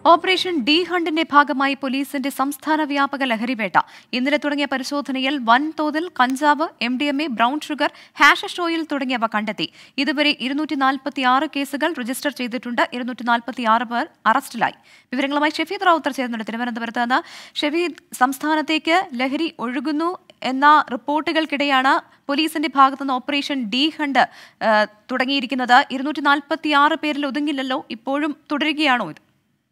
operation D ഹണ്ടിന്റെ ഭാഗമായി പോലീസിന്റെ സംസ്ഥാന വ്യാപക ലഹരിവേട്ട ഇന്നലെ തുടങ്ങിയ പരിശോധനയിൽ വൻതോതിൽ കഞ്ചാവ് M D M A brown sugar hashish oil തുടങ്ങിയവ കണ്ടെത്തി ഇതുവരെ ഇരുന്നൂറ്റി നാൽപ്പത്തി ആറ് കേസുകൾ രജിസ്റ്റർ ചെയ്തിട്ടുണ്ട് ഇരുന്നൂറ്റി നാൽപ്പത്തി ആറ് പേർ അറസ്റ്റിലായി വിവരങ്ങളുമായി ഷെഫീദ് റാവുത്തർ ചേർന്നുണ്ട് തിരുവനന്തപുരത്ത് നിന്ന് ഷെഫീദ് സംസ്ഥാനത്തേക്ക് ലഹരി ഒഴുകുന്നു എന്ന റിപ്പോർട്ടുകൾക്കിടെയാണ് പോലീസിന്റെ ഭാഗത്തുനിന്ന് ഓപ്പറേഷൻ ഡി ഹണ്ട് ഏഹ്, തുടങ്ങിയിരിക്കുന്നത് ഇരുന്നൂറ്റി നാൽപ്പത്തി ആറ് പേരിൽ ഒതുങ്ങില്ലല്ലോ ഇപ്പോഴും തുടരുകയാണോ ഇത്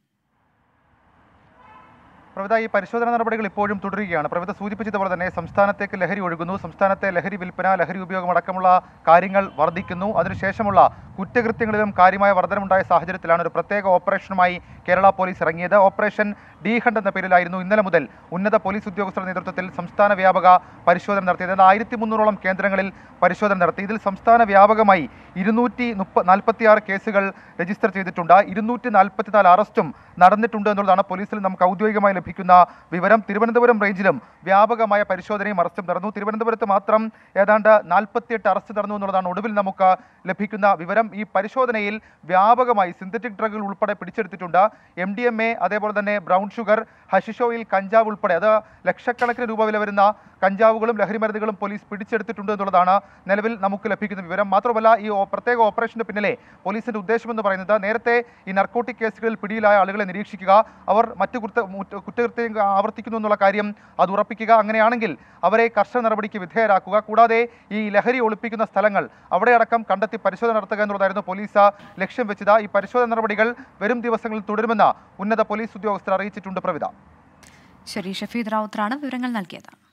പ്രവിധ ഈ പരിശോധന നടപടികൾ ഇപ്പോഴും തുടരുകയാണ് പ്രവിധ സൂചിപ്പിച്ചതുപോലെ തന്നെ സംസ്ഥാനത്തേക്ക് ലഹരി ഒഴുകുന്നു സംസ്ഥാനത്തെ ലഹരി വിൽപ്പന ലഹരി ഉപയോഗം അടക്കമുള്ള കാര്യങ്ങൾ വർദ്ധിക്കുന്നു അതിനുശേഷമുള്ള കുറ്റകൃത്യങ്ങളിലും കാര്യമായ വർധനമുണ്ടായ സാഹചര്യത്തിലാണ് ഒരു പ്രത്യേക ഓപ്പറേഷനുമായി കേരള പോലീസ് ഇറങ്ങിയത് ഓപ്പറേഷൻ ഡി ഹണ്ട് എന്ന പേരിലായിരുന്നു ഇന്നലെ മുതൽ ഉന്നത പോലീസ് ഉദ്യോഗസ്ഥരുടെ നേതൃത്വത്തിൽ സംസ്ഥാന വ്യാപക പരിശോധന നടത്തിയത് ആയിരത്തി മുന്നൂറോളം കേന്ദ്രങ്ങളിൽ പരിശോധന നടത്തി ഇതിൽ സംസ്ഥാന വ്യാപകമായി ഇരുന്നൂറ്റി മുപ്പ നാൽപ്പത്തിയാറ് കേസുകൾ രജിസ്റ്റർ ചെയ്തിട്ടുണ്ട് ഇരുന്നൂറ്റി നാൽപ്പത്തിനാല് അറസ്റ്റും നടന്നിട്ടുണ്ട് എന്നുള്ളതാണ് പോലീസിൽ നമുക്ക് ഔദ്യോഗികമായി ലഭിക്കുന്ന വിവരം തിരുവനന്തപുരം റേഞ്ചിലും വ്യാപകമായ പരിശോധനയും അറസ്റ്റും നടന്നു തിരുവനന്തപുരത്ത് മാത്രം ഏതാണ്ട് നാൽപ്പത്തിയെട്ട് അറസ്റ്റ് നടന്നു എന്നുള്ളതാണ് ഒടുവിൽ നമുക്ക് ലഭിക്കുന്ന വിവരം ഈ പരിശോധനയിൽ വ്യാപകമായി സിന്തറ്റിക് ഡ്രഗുകൾ ഉൾപ്പെടെ പിടിച്ചെടുത്തിട്ടുണ്ട് എം ഡി എം എ അതേപോലെ തന്നെ ബ്രൗൺ ഷുഗർ ഹഷിഷ് ഓയിൽ കഞ്ചാവ് ഉൾപ്പെടെ അത് ലക്ഷക്കണക്കിന് രൂപ വില വരുന്ന കഞ്ചാവുകളും ലഹരിമരുന്നുകളും പോലീസ് പിടിച്ചെടുത്തിട്ടുണ്ട് എന്നുള്ളതാണ് നിലവിൽ നമുക്ക് ലഭിക്കുന്ന വിവരം മാത്രമല്ല ഈ ഓ- പ്രത്യേക ഓപ്പറേഷന് പിന്നിലെ പോലീസിന്റെ ഉദ്ദേശമെന്ന് പറയുന്നത് നേരത്തെ ഈ നർക്കോട്ടിക് കേസുകളിൽ പിടിയിലായ ആളുകളെ നിരീക്ഷിക്കുക അവർ മറ്റു കുറ്റ മുറ്റ- കുറ്റകൃത്യം ആവർത്തിക്കുന്നു എന്നുള്ള കാര്യം അത് ഉറപ്പിക്കുക അങ്ങനെയാണെങ്കിൽ അവരെ കർശന നടപടിക്ക് വിധേയരാക്കുക കൂടാതെ ഈ ലഹരി ഒളിപ്പിക്കുന്ന സ്ഥലങ്ങൾ അവിടെ അടക്കം കണ്ടെത്തി പരിശോധന നടത്തുക എന്നുള്ളതായിരുന്നു പോലീസ് ലക്ഷ്യം വെച്ചത് ഈ പരിശോധന നടപടികൾ വരും ദിവസങ്ങളിൽ തുടരുമെന്ന് ഉന്നത പോലീസ് ഉദ്യോഗസ്ഥർ അറിയിച്ചിട്ടുണ്ട് പ്രവിധ ശരി ഷഫീദ് റാവുത്തറാണ് വിവരങ്ങൾ നൽകിയത്